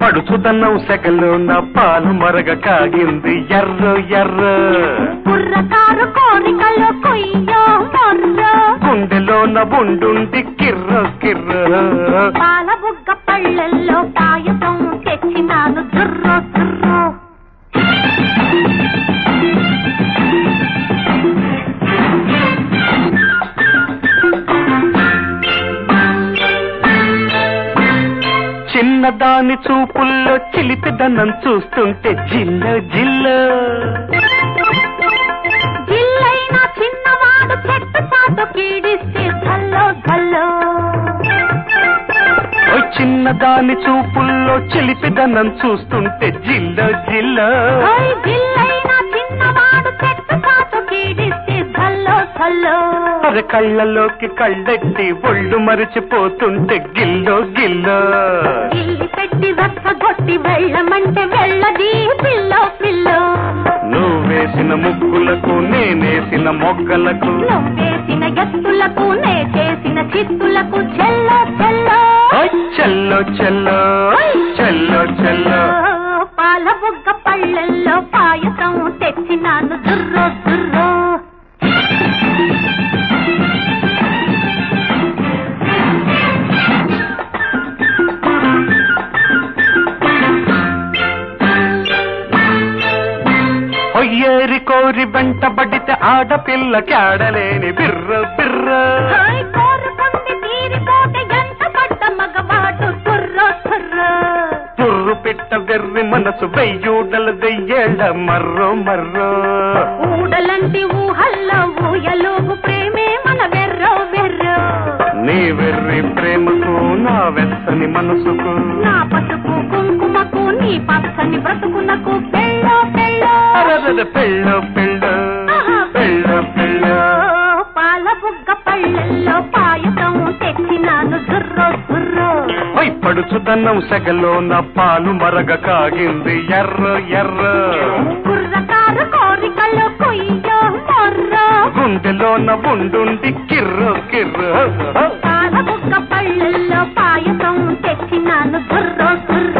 పడుచుదన్నం సెగలో నా పాలు మరగ కాగింది ఎర్ర ఎర్ర కుర్రకారు కోరికలు కొయ్యో మొర్రో గుండెలోన ఉండుండి కిర్ర కిర్ర పాల బుగ్గ పళ్ళల్లో పాయసం తెచ్చినాను దుర్రో దుర్రో చిన్నదాని చూపుల్లో చిలిపిదనం చూస్తుంటే జిల్ల జిల్ల జిల్లైన చిన్నవాడు చెట్టు చాటు కీడిస్తే ధల్లో ధల్లో ఓ చిన్నదాని చూపుల్లో చిలిపిదనం చూస్తుంటే జిల్ల జిల్ల ఓయ్ జిల్లైన చిన్నవాడు చెట్టు చాటు కీడిస్తే ధల్లో ధల్లో అర కళ్ళలోకి కళ్ళెట్టి ఒళ్ళు మరిచిపోతుంటే గిల్లో గిల్లో గిల్లి పెట్టి రచ్చగొట్టి వెళ్ళమంటే వెళ్ళది పిల్లో పిల్లో నువ్వేసిన ముగ్గులకు నేనేసిన మొగ్గలకు నువ్వేసిన ఎత్తులకు నే చేసిన చిత్తులకు చెల్లో చెల్లో ఓయ్ చెల్లో చెల్లో చెల్లో చెల్లో పాల బుగ్గ పళ్ళల్లో పాయసం తెచ్చినాను దుర్రో దుర్రో ఒయ్యేరి కోరి వెంటబడితే ఆడపిల్ల కేడలేని బిర్ర బిర్ర హాయ్ కోరుకుంది తీరిపోతే ఎంత పడ్డ మగవాడు తుర్రో తుర్రో తుర్రు పిట్ట వెర్రి మనసు వెయ్యూడల దెయ్యేళ్ళ మర్రో మర్రో ఊడలంటి ఊహల్లో ఊయలోగు ప్రేమే మన వెర్రో వెర్రో నీ వెర్రి ప్రేమకు నా వెచ్చని మనసుకు నా పసుపు కుంకుమకు నీ పచ్చని బ్రతుకునకు పెళ్ళో పెళ్ళో అరదర పెళ్ళ పెళ్ళ పెళ్ళ పెళ్ళ పాల బుగ్గ పళ్ళల్లో పాయసం తెచ్చినాను దుర్రో దుర్రో ఒయ్ పడుచుదన్నం సెగలో నా పాలు మరగ కాగింది ఎర్ర ఎర్ర కుర్రకారు కోరికలు కొయ్యో మొర్రో గుండెలోన ఉండుండి కిర్ర కిర్ర పాల బుగ్గ పళ్ళల్లో పాయసం తెచ్చినాను దుర్రో దుర్రో